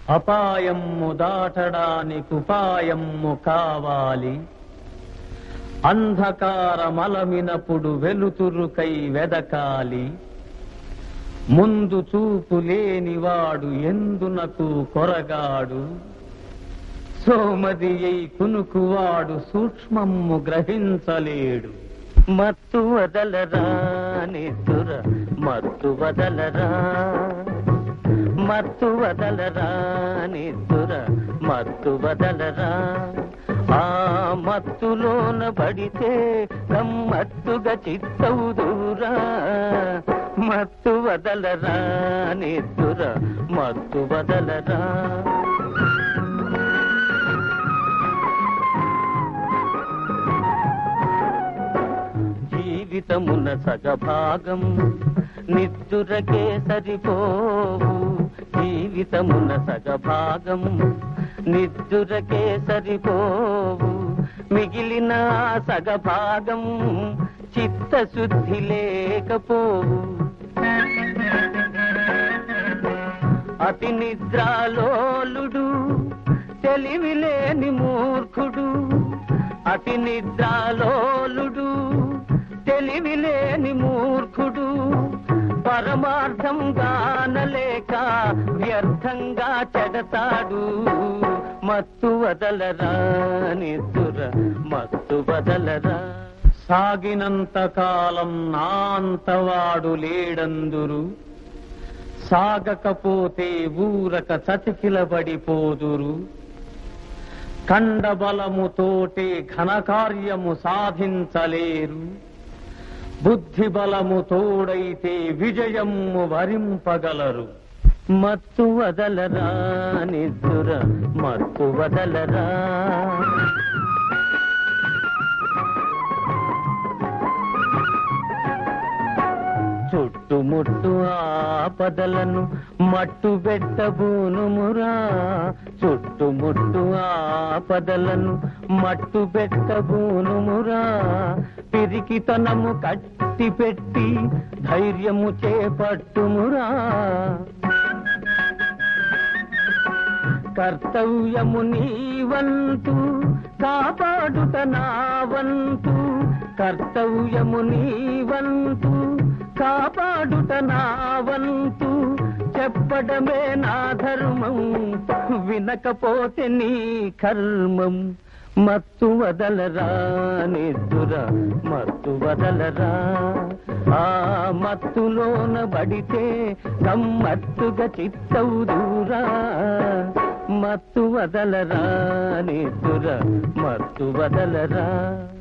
అపాయమ్ము దాటడానికి ఉపాయమ్ము కావాలి అంధకారమలమినప్పుడు వెలుతురుకై వెదకాలి ముందు చూపు లేనివాడు ఎందునకు కొరగాడు సోమది అయి కునుకువాడు సూక్ష్మమ్ము గ్రహించలేడు మత్తు వదలరా నిద్దుర మత్తు వదలరా మత్తు వదలరా నిద్దుర మత్తు వదలరా ఆ మత్తులోన పడితే గమ్మత్తుగా చిత్తవుదురా మత్తు వదలరా నిద్దుర మత్తు వదలరా జీవితమున సగభాగం నిద్దురకే సరిపోవు జీవితమున సగభాగం నిద్దురకే సరిపోవు మిగిలిన సగభాగం చిత్తశుద్ధి లేకపోవు అతి నిద్రాలోలుడు తెలివిలేని మూర్ఖుడు అతి నిద్రాలోలుడు తెలివిలేని మూర్ఖుడు పరమార్థం గానలేక వ్యర్థంగా చెడతాడు మత్తు వదలరా నిద్దుర మత్తు వదలరా సాగినంత కాలం నా అంతవాడు లేడందురు సాగకపోతే ఊరక చతికిలబడిపోదురు కండబలముతోటే ఘనకార్యము సాధించలేరు బుద్ధి బలము తోడైతే విజయము వరింపగలరు మత్తు వదలరా నిద్దుర మత్తు వదలరా చుట్టుముట్టు ఆపదలను మట్టు పెట్టబూనుమురా చుట్టుముట్టు ఆపదలను మట్టు పెట్టబూనుమురా పిరికితనము కట్టి పెట్టి ధైర్యము చేపట్టుమురా కర్తవ్యము నీవంతు కాపాడుట నా వంతు కర్తవ్యము నీవంతు కాపాడుట నా వంతు చెప్పడమే నా ధర్మం వినకపోతే నీ కర్మం మత్తు వదలరా నిద్దుర మత్తు వదలరా ఆ మత్తులోన బడితే గమ్మత్తుగా చిత్తవుదూరా మత్తు వదలరా నిద్దుర మత్తు వదలరా